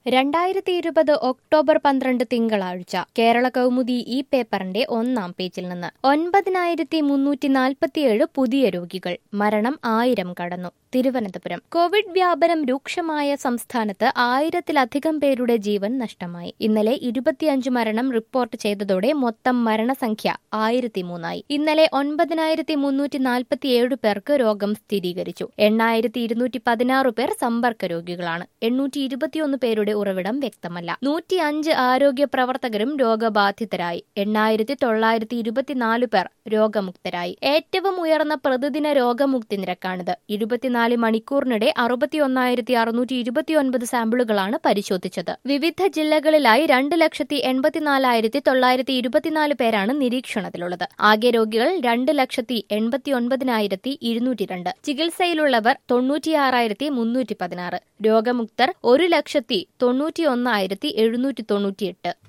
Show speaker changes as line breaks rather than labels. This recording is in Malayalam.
രണ്ടായിരത്തി ഇരുപത് ഒക്ടോബർ പന്ത്രണ്ട് തിങ്കളാഴ്ച കേരള കൗമുദി ഈ പേപ്പറിന്റെ ഒന്നാം പേജിൽ നിന്ന് ഒൻപതിനായിരത്തി മുന്നൂറ്റി നാൽപ്പത്തിയേഴ് പുതിയ രോഗികൾ മരണം ആയിരം കടന്നു തിരുവനന്തപുരം കോവിഡ് വ്യാപനം രൂക്ഷമായ സംസ്ഥാനത്ത് ആയിരത്തിലധികം പേരുടെ ജീവൻ നഷ്ടമായി ഇന്നലെ ഇരുപത്തിയഞ്ച് മരണം റിപ്പോർട്ട് ചെയ്തതോടെ മൊത്തം മരണസംഖ്യ ആയിരത്തി മൂന്നായി ഇന്നലെ ഒൻപതിനായിരത്തി മുന്നൂറ്റി നാൽപ്പത്തിയേഴ് പേർക്ക് രോഗം സ്ഥിരീകരിച്ചു എണ്ണായിരത്തി ഇരുന്നൂറ്റി പതിനാറ് പേർ സമ്പർക്ക രോഗികളാണ് എണ്ണൂറ്റി ഇരുപത്തിയൊന്ന് പേരുടെ ഉറവിടം വ്യക്തമല്ല നൂറ്റി അഞ്ച് ആരോഗ്യ പ്രവർത്തകരും രോഗബാധിതരായി എണ്ണായിരത്തി തൊള്ളായിരത്തി ഇരുപത്തിനാല് പേർ രോഗമുക്തരായി ഏറ്റവും ഉയർന്ന പ്രതിദിന രോഗമുക്തി നിരക്കാണിത് ഇരുപത്തിനാല് മണിക്കൂറിനിടെ അറുപത്തിയൊന്നായിരത്തി അറുന്നൂറ്റി ഇരുപത്തിയൊൻപത് സാമ്പിളുകളാണ് പരിശോധിച്ചത് വിവിധ ജില്ലകളിലായി രണ്ട് ലക്ഷത്തി എൺപത്തിനാലായിരത്തി തൊള്ളായിരത്തി ഇരുപത്തിനാല് പേരാണ് നിരീക്ഷണത്തിലുള്ളത് ആകെ രോഗികൾ രണ്ട് ലക്ഷത്തി എൺപത്തിയൊൻപതിനായിരത്തി ഇരുന്നൂറ്റി രണ്ട് ചികിത്സയിലുള്ളവർ തൊണ്ണൂറ്റിയാറായിരത്തി മുന്നൂറ്റി പതിനാറ് രോഗമുക്തർ ഒരു ലക്ഷത്തി തൊണ്ണൂറ്റിയൊന്നായിരത്തി എഴുന്നൂറ്റി തൊണ്ണൂറ്റിയെട്ട്